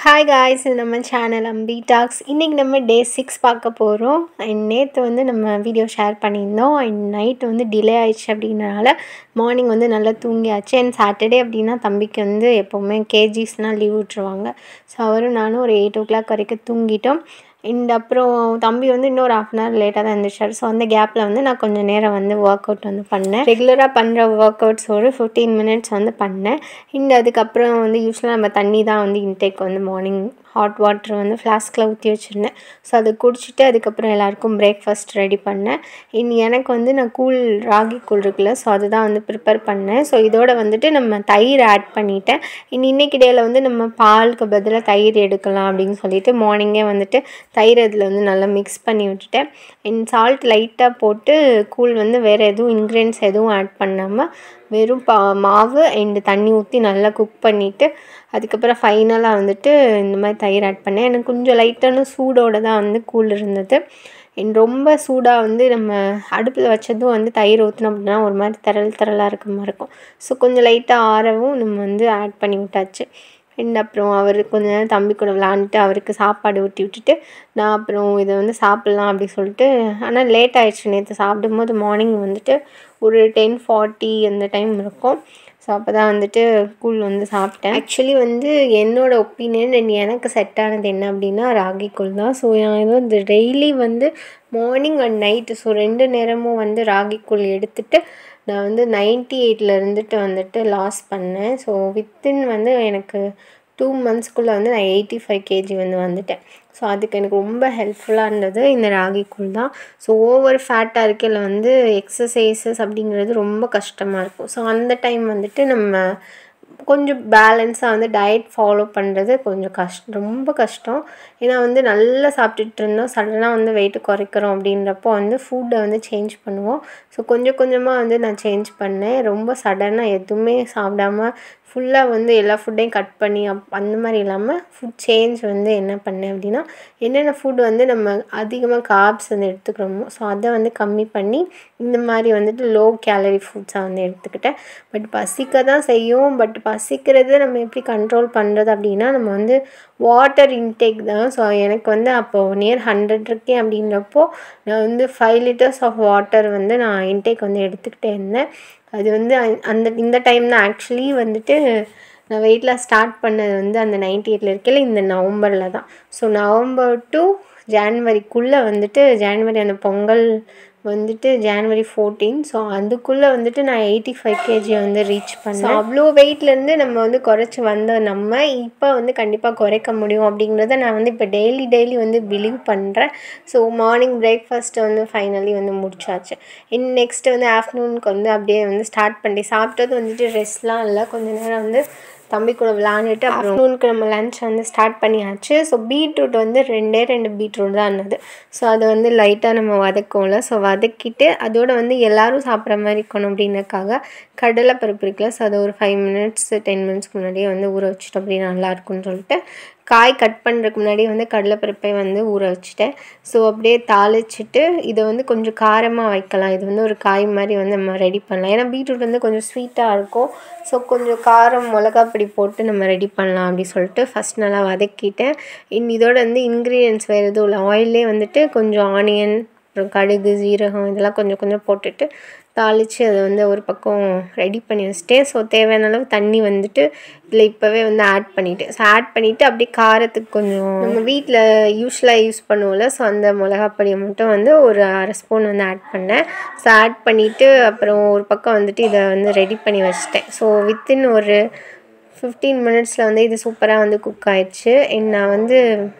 hi guys இது நம்ம channel அம்பி tax இன்றைக்கி நம்ம டே சிக்ஸ் பார்க்க போகிறோம் அண்ட் நேற்று வந்து நம்ம வீடியோ ஷேர் பண்ணியிருந்தோம் அண்ட் நைட்டு வந்து டிலே ஆயிடுச்சு அப்படின்றனால மார்னிங் வந்து நல்லா தூங்கியாச்சு அண்ட் சாட்டர்டே அப்படின்னா தம்பிக்கு வந்து எப்போவுமே கேஜிஸ்னால் லீவ் விட்ருவாங்க ஸோ அவரும் நானும் ஒரு எயிட் ஓ கிளாக் வரைக்கும் தூங்கிட்டோம் அண்ட் அப்புறம் தம்பி வந்து இன்னொரு ஹாஃப் அன் ஹவர் லேட்டாக தான் இருந்துச்சார் ஸோ அந்த கேப்பில் வந்து நான் கொஞ்சம் நேரம் வந்து ஒர்க் அவுட் வந்து பண்ணேன் ரெகுலராக பண்ணுற ஒர்க் அவுட்ஸ் ஒரு ஃபிஃப்டீன் மினிட்ஸ் வந்து பண்ணேன் அண்ட் அதுக்கப்புறம் வந்து யூஸ்வலாக நம்ம தண்ணி தான் வந்து இன்டேக் வந்து மார்னிங் ஹாட் வாட்டர் வந்து ஃப்ளாஸ்கில் ஊற்றி வச்சுருந்தேன் ஸோ அதை குடிச்சிட்டு அதுக்கப்புறம் எல்லாருக்கும் பிரேக்ஃபாஸ்ட் ரெடி பண்ணேன் இனி எனக்கு வந்து நான் கூழ் ராகி கூழ் இருக்குல்ல ஸோ அதுதான் வந்து ப்ரிப்பேர் பண்ணேன் ஸோ இதோட வந்துட்டு நம்ம தயிர் ஆட் பண்ணிட்டேன் இனி இன்னைக்கு டேயில் வந்து நம்ம பாலுக்கு பதிலாக தயிர் எடுக்கலாம் அப்படின்னு சொல்லிட்டு மார்னிங்கே வந்துட்டு தயிர் அதில் வந்து நல்லா மிக்ஸ் பண்ணி விட்டுட்டேன் அண்ட் சால்ட் லைட்டாக போட்டு கூழ் வந்து வேறு எதுவும் இன்க்ரீடியன்ஸ் எதுவும் ஆட் பண்ணாமல் வெறும் பா மாவு அண்டு தண்ணி ஊற்றி நல்லா குக் பண்ணிவிட்டு அதுக்கப்புறம் ஃபைனலாக வந்துட்டு இந்த மாதிரி தயிர் ஆட் பண்ணேன் எனக்கு கொஞ்சம் லைட்டான சூடோடு தான் வந்து கூழ் இருந்தது அண்ட் ரொம்ப சூடாக வந்து நம்ம அடுப்பில் வச்சதும் வந்து தயிர் ஊற்றினோம் அப்படின்னா ஒரு மாதிரி திரள் திரளாக இருக்க மாதிரி இருக்கும் ஸோ கொஞ்சம் லைட்டாக ஆறவும் நம்ம வந்து ஆட் பண்ணி விட்டாச்சு அண்ட் அப்புறம் அவர் கொஞ்ச நேரம் தம்பி கூட விளாண்டுட்டு அவருக்கு சாப்பாடு ஊட்டி விட்டுட்டு நான் அப்புறம் இதை வந்து சாப்பிட்லாம் அப்படி சொல்லிட்டு ஆனால் லேட் ஆயிடுச்சு நேற்று சாப்பிடும்போது மார்னிங் வந்துட்டு ஒரு டென் ஃபார்ட்டி அந்த டைம் இருக்கும் ஸோ அப்போ தான் வந்துட்டு கூழ் வந்து சாப்பிட்டேன் ஆக்சுவலி வந்து என்னோட ஒப்பீனியன் அண்ட் எனக்கு செட் ஆனது என்ன அப்படின்னா ராகி கூழ் தான் ஸோ நான் இது வந்து டெய்லி வந்து மார்னிங் அண்ட் நைட்டு ஸோ ரெண்டு நேரமும் வந்து ராகி கூழ் எடுத்துகிட்டு நான் வந்து நைன்ட்டி எயிட்டில் இருந்துட்டு வந்துட்டு லாஸ் பண்ணேன் ஸோ வித்தின் வந்து எனக்கு டூ மந்த்ஸ்க்குள்ளே வந்து நான் எயிட்டி ஃபைவ் கேஜி வந்து வந்துட்டேன் ஸோ அதுக்கு எனக்கு ரொம்ப ஹெல்ப்ஃபுல்லாக இருந்தது இந்த ராகி கூழ் தான் ஸோ ஓவர் ஃபேட்டாக இருக்கையில் வந்து எக்ஸசைசஸ் அப்படிங்கிறது ரொம்ப கஷ்டமாக இருக்கும் ஸோ அந்த டைம் வந்துட்டு நம்ம கொஞ்சம் பேலன்ஸாக வந்து டயட் ஃபாலோ பண்ணுறது கொஞ்சம் கஷ்டம் ரொம்ப கஷ்டம் ஏன்னா வந்து நல்லா சாப்பிட்டுட்டு இருந்தோம் சடனாக வந்து வெயிட்டு குறைக்கிறோம் அப்படின்றப்போ வந்து ஃபுட்டை வந்து சேஞ்ச் பண்ணுவோம் ஸோ கொஞ்சம் கொஞ்சமாக வந்து நான் சேஞ்ச் பண்ணேன் ரொம்ப சடனாக எதுவுமே சாப்பிடாம ஃபுல்லாக வந்து எல்லா ஃபுட்டையும் கட் பண்ணி அப் அந்த மாதிரி இல்லாமல் ஃபுட் சேஞ்ச் வந்து என்ன பண்ணேன் அப்படின்னா என்னென்ன ஃபுட் வந்து நம்ம அதிகமாக கார்ப்ஸ் வந்து எடுத்துக்கிறோமோ ஸோ அதை வந்து கம்மி பண்ணி இந்த மாதிரி வந்துட்டு லோ கேலரி ஃபுட்ஸாக வந்து எடுத்துக்கிட்டேன் பட் பசிக்க தான் செய்யும் பட் பசிக்கிறது நம்ம எப்படி கண்ட்ரோல் பண்ணுறது அப்படின்னா நம்ம வந்து வாட்டர் இன்டேக் தான் ஸோ எனக்கு வந்து அப்போது நியர் ஹண்ட்ரட் இருக்கேன் அப்படின்றப்போ நான் வந்து ஃபைவ் லிட்டர்ஸ் ஆஃப் வாட்டர் வந்து நான் இன்டேக் வந்து எடுத்துக்கிட்டே இருந்தேன் அது வந்து அந்த இந்த டைம் தான் ஆக்சுவலி வந்துட்டு நான் வெயிட்டில் ஸ்டார்ட் பண்ணது வந்து அந்த நைன்டி எயிட்டில் இருக்கையில் இந்த நவம்பரில் தான் ஸோ நவம்பர் டு ஜான்வரிக்குள்ளே வந்துட்டு ஜான்வரி அந்த பொங்கல் வந்துட்டு ஜான்வரி ஃபோர்டீன் ஸோ அதுக்குள்ளே வந்துட்டு நான் எயிட்டி ஃபைவ் கேஜி வந்து ரீச் பண்ணேன் அவ்வளோ வெயிட்லேருந்து நம்ம வந்து குறைச்சி வந்த நம்ம இப்போ வந்து கண்டிப்பாக குறைக்க முடியும் அப்படிங்கிறத நான் வந்து இப்போ டெய்லி டெய்லி வந்து பிலீவ் பண்ணுறேன் ஸோ மார்னிங் பிரேக்ஃபாஸ்ட்டை வந்து ஃபைனலி வந்து முடிச்சாச்சு இன் நெக்ஸ்ட்டு வந்து ஆஃப்டர்நூனுக்கு வந்து அப்படியே வந்து ஸ்டார்ட் பண்ணி சாப்பிட்டது வந்துட்டு ரெஸ்ட்லாம் இல்லை கொஞ்ச நேரம் வந்து தம்பி கூட விளாண்டுட்டு ஆஃப்டர்நூனுக்கு நம்ம லன்ச் வந்து ஸ்டார்ட் பண்ணியாச்சு ஸோ பீட்ரூட் வந்து ரெண்டே ரெண்டு பீட்ரூட் தான் இருந்தது ஸோ அதை வந்து லைட்டாக நம்ம வதக்கும்ல ஸோ வதக்கிட்டு அதோட வந்து எல்லோரும் சாப்பிட்ற மாதிரி இருக்கணும் அப்படின்னக்காக கடலை பருப்பு இருக்குல்ல ஸோ அதை ஒரு ஃபைவ் மினிட்ஸ் டென் மினிட்ஸ்க்கு முன்னாடியே வந்து ஊற வச்சுட்டோம் அப்படி நல்லாயிருக்கும்னு சொல்லிட்டு காய் கட் பண்ணுறதுக்கு முன்னாடி வந்து கடலைப்பருப்பை வந்து ஊற வச்சுட்டேன் ஸோ அப்படியே தாளிச்சிட்டு இதை வந்து கொஞ்சம் காரமாக வைக்கலாம் இது வந்து ஒரு காய் மாதிரி வந்து நம்ம ரெடி பண்ணலாம் ஏன்னா பீட்ரூட் வந்து கொஞ்சம் ஸ்வீட்டாக இருக்கும் ஸோ கொஞ்சம் காரம் மிளகா பொடி போட்டு நம்ம ரெடி பண்ணலாம் அப்படி சொல்லிட்டு ஃபஸ்ட் நல்லா வதக்கிட்டேன் இன் இதோட வந்து இன்க்ரீடியன்ஸ் வேறு எதுவும் இல்லை ஆயிலே வந்துட்டு கொஞ்சம் ஆனியன் அப்புறம் கடுகு ஜீரகம் இதெல்லாம் கொஞ்சம் கொஞ்சம் போட்டுட்டு தாளித்து அதை வந்து ஒரு பக்கம் ரெடி பண்ணி வச்சுட்டேன் ஸோ தேவையான அளவு தண்ணி வந்துட்டு இதில் இப்போவே வந்து ஆட் பண்ணிவிட்டேன் ஸோ ஆட் பண்ணிவிட்டு அப்படியே காரத்துக்கு கொஞ்சம் நம்ம வீட்டில் யூஸ்வலாக யூஸ் பண்ணுவோம்ல ஸோ அந்த மிளகாப்பொடியை மட்டும் வந்து ஒரு அரை ஸ்பூன் வந்து ஆட் பண்ணேன் ஸோ ஆட் பண்ணிவிட்டு அப்புறம் ஒரு பக்கம் வந்துட்டு இதை வந்து ரெடி பண்ணி வச்சிட்டேன் ஸோ வித்தின் ஒரு ஃபிஃப்டீன் மினிட்ஸில் வந்து இது சூப்பராக வந்து குக் ஆயிடுச்சு நான் வந்து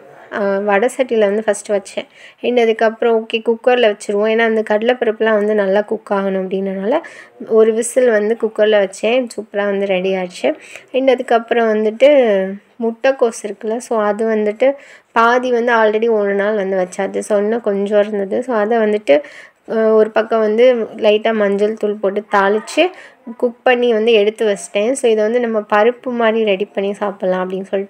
வடை சட்டியில் வந்து ஃபஸ்ட்டு வச்சேன் அண்ட் அதுக்கப்புறம் ஓகே குக்கரில் வச்சுருவோம் ஏன்னா அந்த கடலைப்பருப்புலாம் வந்து நல்லா குக் ஆகணும் அப்படின்றனால ஒரு விசில் வந்து குக்கரில் வச்சேன் சூப்பராக வந்து ரெடி ஆச்சு அண்ட் அதுக்கப்புறம் வந்துட்டு முட்டைக்கோஸ் இருக்குல்ல ஸோ அது வந்துட்டு பாதி வந்து ஆல்ரெடி ஒரு நாள் வந்து வச்சாச்சு ஸோ இன்னும் கொஞ்சம் இருந்தது ஸோ அதை வந்துட்டு ஒரு பக்கம் வந்து லைட்டாக மஞ்சள் தூள் போட்டு தாளித்து குக் பண்ணி வந்து எடுத்து வச்சிட்டேன் ஸோ இதை வந்து நம்ம பருப்பு மாதிரி ரெடி பண்ணி சாப்பிட்லாம் அப்படின்னு சொல்லிட்டு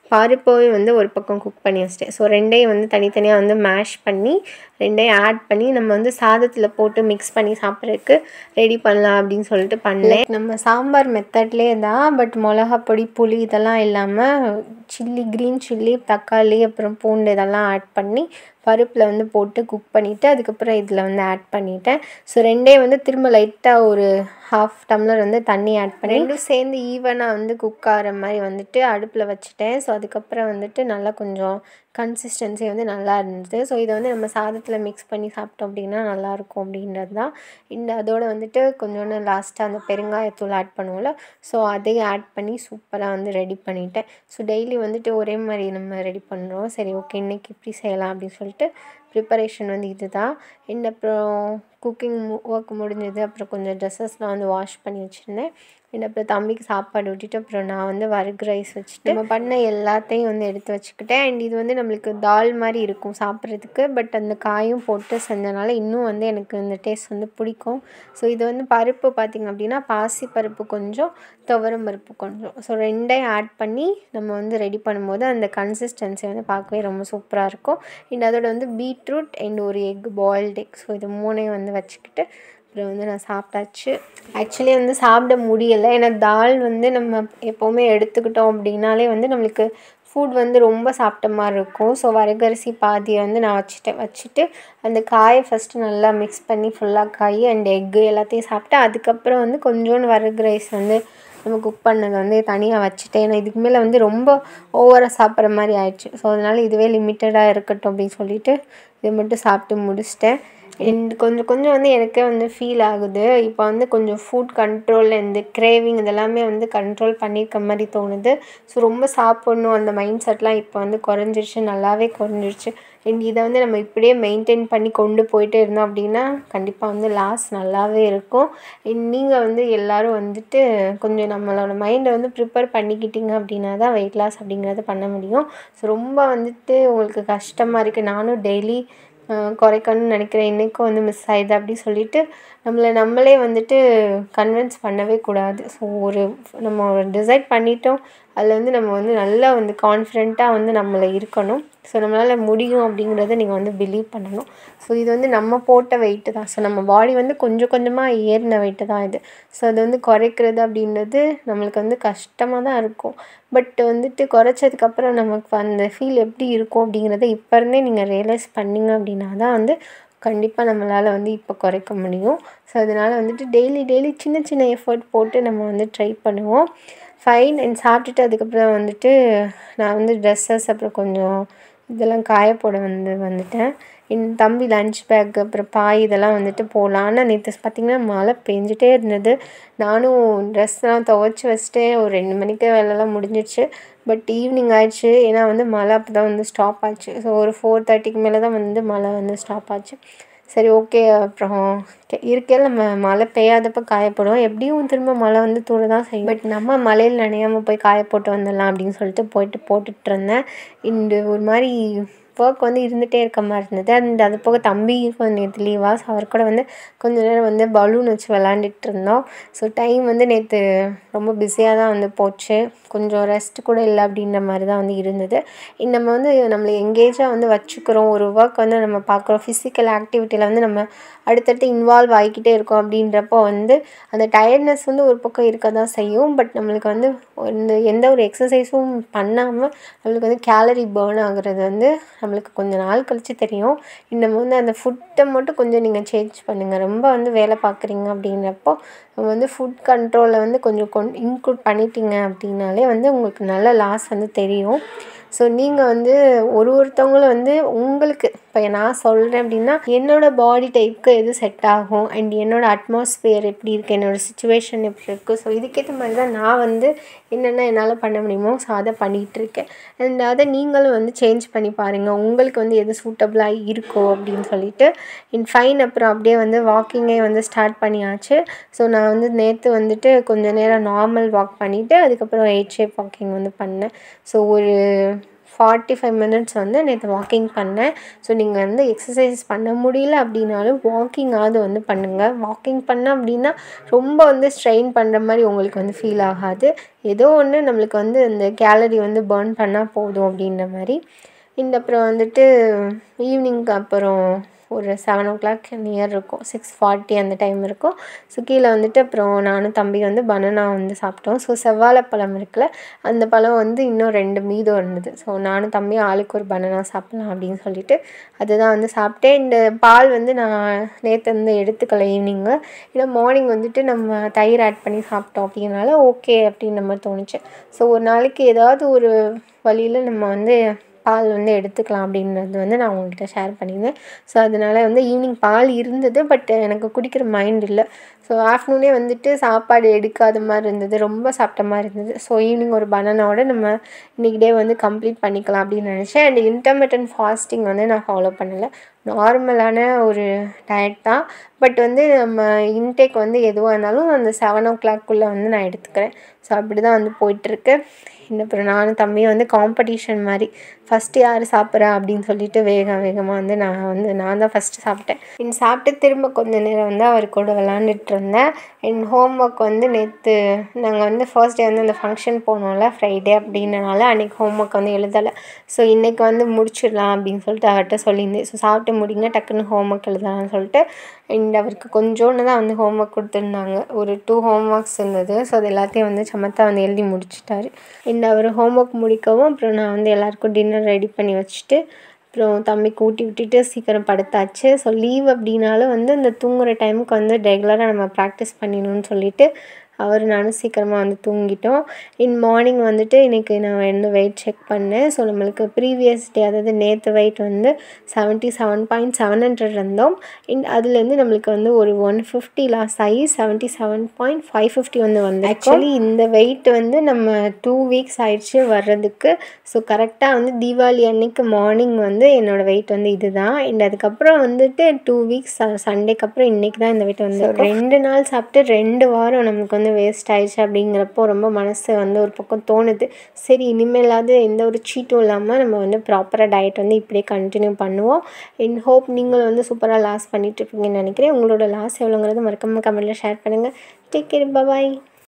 பருப்பவே வந்து ஒரு பக்கம் குக் பண்ணி வச்சிட்டேன் ஸோ ரெண்டையும் வந்து தனித்தனியாக வந்து மேஷ் பண்ணி ரெண்டையும் ஆட் பண்ணி நம்ம வந்து சாதத்தில் போட்டு மிக்ஸ் பண்ணி சாப்பிட்றதுக்கு ரெடி பண்ணலாம் அப்படின்னு சொல்லிட்டு பண்ணேன் நம்ம சாம்பார் மெத்தட்லேயே தான் பட் மிளகா பொடி புளி இதெல்லாம் இல்லாமல் சில்லி க்ரீன் சில்லி தக்காளி அப்புறம் பூண்டு இதெல்லாம் ஆட் பண்ணி பருப்பில் வந்து போட்டு குக் பண்ணிவிட்டு அதுக்கப்புறம் இதில் வந்து ஆட் பண்ணிட்டேன் ஸோ ரெண்டே வந்து திரும்ப லைட்டாக ஒரு ஹாஃப் டம்ளர் வந்து தண்ணி ஆட் பண்ணி ரெண்டும் சேர்ந்து ஈவனாக வந்து குக் ஆகிற மாதிரி வந்துட்டு அடுப்பில் வச்சுட்டேன் ஸோ அதுக்கப்புறம் வந்துட்டு நல்லா கொஞ்சம் கன்சிஸ்டன்சி வந்து நல்லா இருந்தது ஸோ இதை வந்து நம்ம சாதத்தில் மிக்ஸ் பண்ணி சாப்பிட்டோம் அப்படின்னா நல்லாயிருக்கும் அப்படின்றது தான் இந்த அதோடு வந்துட்டு கொஞ்சோண்டு லாஸ்ட்டாக அந்த பெருங்காயத்தூள் ஆட் பண்ணுவோம்ல ஸோ அதையும் ஆட் பண்ணி சூப்பராக வந்து ரெடி பண்ணிட்டேன் ஸோ டெய்லி வந்துட்டு ஒரே மாதிரி நம்ம ரெடி பண்ணுறோம் சரி ஓகே இன்றைக்கி இப்படி செய்யலாம் அப்படின்னு சொல்லிட்டு ப்ரிப்பரேஷன் வந்து இது தான் அண்ட் அப்புறம் குக்கிங் ஒர்க் முடிஞ்சது அப்புறம் கொஞ்சம் ட்ரெஸ்ஸஸ்லாம் வந்து வாஷ் பண்ணி வச்சுருந்தேன் அண்ட் அப்புறம் தம்பிக்கு சாப்பாடு ஊட்டிட்டு அப்புறம் நான் வந்து வறுக்கு ரைஸ் வச்சுட்டு நம்ம பண்ண எல்லாத்தையும் வந்து எடுத்து வச்சுக்கிட்டேன் அண்ட் இது வந்து நம்மளுக்கு தால் மாதிரி இருக்கும் சாப்பிட்றதுக்கு பட் அந்த காயும் போட்டு செஞ்சனால இன்னும் வந்து எனக்கு இந்த டேஸ்ட் வந்து பிடிக்கும் ஸோ இது வந்து பருப்பு பார்த்திங்க அப்படின்னா பாசி பருப்பு கொஞ்சம் துவரம் பருப்பு கொஞ்சம் ஸோ ரெண்டையும் ஆட் பண்ணி நம்ம வந்து ரெடி பண்ணும்போது அந்த கன்சிஸ்டன்சி வந்து பார்க்கவே ரொம்ப சூப்பராக இருக்கும் அண்ட் அதோட வந்து பீட்ரூட் அண்ட் ஒரு எக் பாயில்டு எக் ஸோ இது மூணையும் வந்து வச்சுக்கிட்டு அப்புறம் வந்து நான் சாப்பிட்டாச்சு ஆக்சுவலி வந்து சாப்பிட முடியலை ஏன்னா தால் வந்து நம்ம எப்போவுமே எடுத்துக்கிட்டோம் அப்படின்னாலே வந்து நம்மளுக்கு ஃபுட் வந்து ரொம்ப சாப்பிட்ட மாதிரி இருக்கும் ஸோ வரகரிசி பாதியை வந்து நான் வச்சுட்டேன் வச்சுட்டு அந்த காயை ஃபஸ்ட்டு நல்லா மிக்ஸ் பண்ணி ஃபுல்லாக காய் அண்ட் எக்கு எல்லாத்தையும் சாப்பிட்டு அதுக்கப்புறம் வந்து கொஞ்சோண்டு வரகு ரைஸ் வந்து நம்ம குக் பண்ணதை வந்து தனியாக வச்சுட்டேன் ஏன்னா இதுக்கு மேலே வந்து ரொம்ப ஓவராக சாப்பிட்ற மாதிரி ஆயிடுச்சு ஸோ அதனால் இதுவே லிமிட்டடாக இருக்கட்டும் அப்படின்னு சொல்லிட்டு இதை மட்டும் சாப்பிட்டு முடிச்சிட்டேன் அண்ட் கொஞ்சம் கொஞ்சம் வந்து எனக்கே வந்து ஃபீல் ஆகுது இப்போ வந்து கொஞ்சம் ஃபுட் கண்ட்ரோல் இந்த கிரேவிங் இதெல்லாமே வந்து கண்ட்ரோல் பண்ணியிருக்க மாதிரி தோணுது ஸோ ரொம்ப சாப்பிட்ணும் அந்த மைண்ட் செட்லாம் இப்போ வந்து குறைஞ்சிருச்சு நல்லாவே குறைஞ்சிருச்சு அண்ட் இதை வந்து நம்ம இப்படியே மெயின்டைன் பண்ணி கொண்டு போயிட்டே இருந்தோம் அப்படின்னா கண்டிப்பாக வந்து லாஸ் நல்லாவே இருக்கும் நீங்கள் வந்து எல்லோரும் வந்துட்டு கொஞ்சம் நம்மளோட மைண்டை வந்து ப்ரிப்பேர் பண்ணிக்கிட்டீங்க அப்படின்னா தான் வெயிட் லாஸ் அப்படிங்கிறத பண்ண முடியும் ஸோ ரொம்ப வந்துட்டு உங்களுக்கு கஷ்டமாக இருக்குது நானும் டெய்லி குறைக்கணும்னு நினைக்கிறேன் இன்றைக்கும் வந்து மிஸ் ஆயிடுது அப்படி சொல்லிட்டு நம்மளை நம்மளே வந்துட்டு கன்வின்ஸ் பண்ணவே கூடாது ஸோ ஒரு நம்ம ஒரு டிசைட் பண்ணிட்டோம் அதில் வந்து நம்ம வந்து நல்லா வந்து கான்ஃபிடெண்ட்டாக வந்து நம்மளை இருக்கணும் ஸோ நம்மளால் முடியும் அப்படிங்கிறத நீங்கள் வந்து பிலீவ் பண்ணணும் ஸோ இது வந்து நம்ம போட்ட வெயிட்டு தான் ஸோ நம்ம பாடி வந்து கொஞ்சம் கொஞ்சமாக ஏறின வெயிட்டு தான் இது ஸோ அது வந்து குறைக்கிறது அப்படின்றது நம்மளுக்கு வந்து கஷ்டமாக தான் இருக்கும் பட் வந்துட்டு குறைச்சதுக்கப்புறம் நமக்கு அந்த ஃபீல் எப்படி இருக்கும் அப்படிங்கிறத இப்போ இருந்தே நீங்கள் ரியலைஸ் பண்ணிங்க அப்படின்னா தான் வந்து கண்டிப்பாக நம்மளால் வந்து இப்போ குறைக்க முடியும் ஸோ அதனால் வந்துட்டு டெய்லி டெய்லி சின்ன சின்ன எஃபர்ட் போட்டு நம்ம வந்து ட்ரை பண்ணுவோம் ஃபைன் அண்ட் சாப்பிட்டுட்டு அதுக்கப்புறம் வந்துட்டு நான் வந்து ட்ரெஸ்ஸஸ் அப்புறம் கொஞ்சம் இதெல்லாம் காய போட வந்து வந்துட்டேன் என் தம்பி லன்ச் பேக் அப்புறம் பாய் இதெல்லாம் வந்துட்டு போகலாம் ஆனால் நேற்று பார்த்திங்கன்னா மழை பெஞ்சிட்டே இருந்தது நானும் ட்ரெஸ்லாம் துவைச்சி வச்சுட்டு ஒரு ரெண்டு மணிக்கு வேலைலாம் முடிஞ்சிடுச்சு பட் ஈவினிங் ஆயிடுச்சு ஏன்னா வந்து மழை அப்போ தான் வந்து ஸ்டாப் ஆச்சு ஸோ ஒரு ஃபோர் தேர்ட்டிக்கு மேலே தான் வந்து மழை வந்து ஸ்டாப் ஆச்சு சரி ஓகே அப்புறம் இருக்கையில் நம்ம மழை பெய்யாதப்போ காயப்போடுவோம் எப்படியும் திரும்ப மழை வந்து தூர தான் செய்யும் பட் நம்ம மழையில் நனையாமல் போய் காய போட்டு வந்துடலாம் அப்படின்னு சொல்லிட்டு போயிட்டு போட்டுட்டு இருந்தேன் இந்த ஒரு மாதிரி ஒர்க் வந்து இருந்துகிட்டே இருக்க மாதிரி இருந்தது அண்ட் அது போக தம்பி கொஞ்சம் நேற்று லீவா ஸோ அவர் கூட வந்து கொஞ்ச நேரம் வந்து பலூன் வச்சு விளாண்டுட்டு இருந்தோம் ஸோ டைம் வந்து நேற்று ரொம்ப பிஸியாக தான் வந்து போச்சு கொஞ்சம் ரெஸ்ட் கூட இல்லை அப்படின்ற மாதிரி தான் வந்து இருந்தது நம்ம வந்து நம்மளை எங்கேஜாக வந்து வச்சுக்கிறோம் ஒரு ஒர்க் வந்து நம்ம பார்க்குறோம் ஃபிசிக்கல் ஆக்டிவிட்டியில் வந்து நம்ம அடுத்தடுத்து இன்வால்வ் ஆகிக்கிட்டே இருக்கோம் அப்படின்றப்போ வந்து அந்த டயர்ட்னஸ் வந்து ஒரு பக்கம் இருக்க தான் செய்யும் பட் நம்மளுக்கு வந்து இந்த எந்த ஒரு எக்ஸசைஸும் பண்ணாமல் நம்மளுக்கு வந்து கேலரி பேர்ன் ஆகுறது வந்து நம்மளுக்கு கொஞ்சம் நாள் கழித்து தெரியும் நம்ம வந்து அந்த ஃபுட்டை மட்டும் கொஞ்சம் நீங்கள் சேஞ்ச் பண்ணுங்கள் ரொம்ப வந்து வேலை பார்க்குறீங்க அப்படின்றப்போ நம்ம வந்து ஃபுட் கண்ட்ரோலில் வந்து கொஞ்சம் கொண் இன்க்ளூட் பண்ணிட்டீங்க அப்படின்னாலே வந்து உங்களுக்கு நல்ல லாஸ் வந்து தெரியும் ஸோ நீங்கள் வந்து ஒரு ஒருத்தவங்களும் வந்து உங்களுக்கு இப்போ நான் சொல்கிறேன் அப்படின்னா என்னோடய பாடி டைப்புக்கு எது செட் ஆகும் அண்ட் என்னோடய அட்மாஸ்பியர் எப்படி இருக்குது என்னோடய சுச்சுவேஷன் எப்படி இருக்குது ஸோ இதுக்கேற்ற மாதிரி தான் நான் வந்து என்னென்ன என்னால் பண்ண முடியுமோ ஸோ அதை பண்ணிகிட்ருக்கேன் அண்ட் அதை நீங்களும் வந்து சேஞ்ச் பண்ணி பாருங்கள் உங்களுக்கு வந்து எது சூட்டபுளாக இருக்கோ அப்படின்னு சொல்லிட்டு இன் ஃபைன் அப்புறம் அப்படியே வந்து வாக்கிங்கே வந்து ஸ்டார்ட் பண்ணியாச்சு ஸோ நான் வந்து நேற்று வந்துட்டு கொஞ்சம் நேரம் நார்மல் வாக் பண்ணிவிட்டு அதுக்கப்புறம் எயிட் ஷேப் வாக்கிங் வந்து பண்ணேன் ஸோ ஒரு ஃபார்ட்டி ஃபைவ் மினிட்ஸ் வந்து நேற்று வாக்கிங் பண்ணேன் ஸோ நீங்கள் வந்து எக்ஸசைஸ் பண்ண முடியல அப்படின்னாலும் வாக்கிங்காவது வந்து பண்ணுங்கள் வாக்கிங் பண்ண அப்படின்னா ரொம்ப வந்து ஸ்ட்ரெயின் பண்ணுற மாதிரி உங்களுக்கு வந்து ஃபீல் ஆகாது ஏதோ ஒன்று நம்மளுக்கு வந்து இந்த கேலரி வந்து பர்ன் பண்ணால் போதும் அப்படின்ற மாதிரி இந்த அப்புறம் வந்துட்டு ஈவினிங்க்கு அப்புறம் ஒரு செவன் ஓ கிளாக் நியர் இருக்கும் சிக்ஸ் ஃபார்ட்டி அந்த டைம் இருக்கும் ஸோ கீழே வந்துட்டு அப்புறம் நானும் தம்பி வந்து பனானா வந்து சாப்பிட்டோம் ஸோ செவ்வாழைப்பழம் இருக்குல்ல அந்த பழம் வந்து இன்னும் ரெண்டு மீதம் இருந்தது ஸோ நானும் தம்பி ஆளுக்கு ஒரு பனானா சாப்பிட்லாம் அப்படின்னு சொல்லிட்டு அதுதான் வந்து சாப்பிட்டேன் இந்த பால் வந்து நான் நேற்று வந்து எடுத்துக்கல ஈவினிங்கு ஏன்னா மார்னிங் வந்துட்டு நம்ம தயிர் ஆட் பண்ணி சாப்பிட்டோம் அப்படிங்கிறனால ஓகே அப்படின்ற மாதிரி தோணுச்சு ஸோ ஒரு நாளைக்கு ஏதாவது ஒரு வழியில் நம்ம வந்து பால் வந்து எடுத்துக்கலாம் அப்படின்றது வந்து நான் உங்கள்கிட்ட ஷேர் பண்ணியிருந்தேன் ஸோ அதனால் வந்து ஈவினிங் பால் இருந்தது பட் எனக்கு குடிக்கிற மைண்ட் இல்லை ஸோ ஆஃப்டர்நூனே வந்துட்டு சாப்பாடு எடுக்காத மாதிரி இருந்தது ரொம்ப சாப்பிட்ட மாதிரி இருந்தது ஸோ ஈவினிங் ஒரு பனானாவோட நம்ம இன்றைக்கி டே வந்து கம்ப்ளீட் பண்ணிக்கலாம் அப்படின்னு நினச்சேன் அண்ட் இன்டர்மீடியன்ட் ஃபாஸ்டிங் வந்து நான் ஃபாலோ பண்ணலை நார்மலான ஒரு டயட் தான் பட் வந்து நம்ம இன்டேக் வந்து எதுவாக இருந்தாலும் அந்த செவன் ஓ கிளாக்குள்ளே வந்து நான் எடுத்துக்கிறேன் ஸோ அப்படி தான் வந்து போயிட்டுருக்கு இந்த அப்புறம் நானும் தம்பியும் வந்து காம்படிஷன் மாதிரி ஃபஸ்ட்டு யார் சாப்பிட்றா அப்படின்னு சொல்லிட்டு வேக வேகமாக வந்து நான் வந்து நான் தான் ஃபஸ்ட்டு சாப்பிட்டேன் என் சாப்பிட்டு திரும்ப கொஞ்ச நேரம் வந்து அவர் கூட விளாண்டுட்டு இருந்தேன் என் ஹோம் ஒர்க் வந்து நேற்று நாங்கள் வந்து ஃபர்ஸ்ட் டே வந்து அந்த ஃபங்க்ஷன் போனோம்ல ஃப்ரைடே அப்படின்றனால அன்றைக்கி ஹோம் ஒர்க் வந்து எழுதலை ஸோ இன்றைக்கி வந்து முடிச்சிடலாம் அப்படின்னு சொல்லிட்டு அவர்கிட்ட சொல்லியிருந்தேன் ஸோ சாப்பிட்டு முடிங்க டக்குன்னு ஹோம் ஒர்க் எழுதலாம்னு சொல்லிட்டு அண்ட் அவருக்கு கொஞ்சோண்டு தான் வந்து ஹோம் ஒர்க் கொடுத்துருந்தாங்க ஒரு டூ ஹோம் ஒர்க்ஸ் இருந்தது ஸோ அது எல்லாத்தையும் வந்து சமத்தா வந்து எழுதி முடிச்சிட்டாரு அண்ட் அவர் ஹோம் ஒர்க் முடிக்கவும் அப்புறம் நான் வந்து எல்லாருக்கும் டின்னர் ரெடி பண்ணி வச்சுட்டு அப்புறம் தம்பிக்கு ஊட்டி விட்டுட்டு சீக்கிரம் படுத்தாச்சு ஸோ லீவ் அப்படின்னாலும் வந்து இந்த தூங்குகிற டைமுக்கு வந்து ரெகுலராக நம்ம ப்ராக்டிஸ் பண்ணிடணும்னு சொல்லிட்டு அவர் நானும் சீக்கிரமாக வந்து தூங்கிட்டோம் இன் மார்னிங் வந்துட்டு இன்றைக்கி நான் வந்து வெயிட் செக் பண்ணேன் ஸோ நம்மளுக்கு ப்ரீவியஸ் டே அதாவது நேற்று வெயிட் வந்து seventy seven point seven hundred இருந்தோம் இன் அதுலேருந்து நம்மளுக்கு வந்து ஒரு ஒன் ஃபிஃப்டி லாஸ் ஆகி seventy seven point five fifty வந்து வந்து ஆக்சுவலி இந்த வெயிட் வந்து நம்ம டூ வீக்ஸ் ஆயிடுச்சு வர்றதுக்கு ஸோ கரெக்டாக வந்து தீபாவளி அன்னைக்கு மார்னிங் வந்து என்னோடய வெயிட் வந்து இதுதான் அண்ட் அதுக்கப்புறம் வந்துட்டு டூ வீக்ஸ் சண்டேக்கு அப்புறம் இன்றைக்கி தான் இந்த வெயிட் வந்து ரெண்டு நாள் சாப்பிட்டு ரெண்டு வாரம் நமக்கு வந்து வந்து வேஸ்ட் ஆயிடுச்சு அப்படிங்கிறப்போ ரொம்ப மனசு வந்து ஒரு பக்கம் தோணுது சரி இனிமேலாவது எந்த ஒரு சீட்டும் இல்லாமல் நம்ம வந்து ப்ராப்பராக டயட் வந்து இப்படியே கண்டினியூ பண்ணுவோம் இன் ஹோப் நீங்களும் வந்து சூப்பராக லாஸ் பண்ணிட்டு இருப்பீங்கன்னு நினைக்கிறேன் உங்களோட லாஸ் எவ்வளோங்கிறது மறக்காமல் கமெண்ட்டில் ஷேர் பண்ணுங்கள் டேக் கேர் பாய்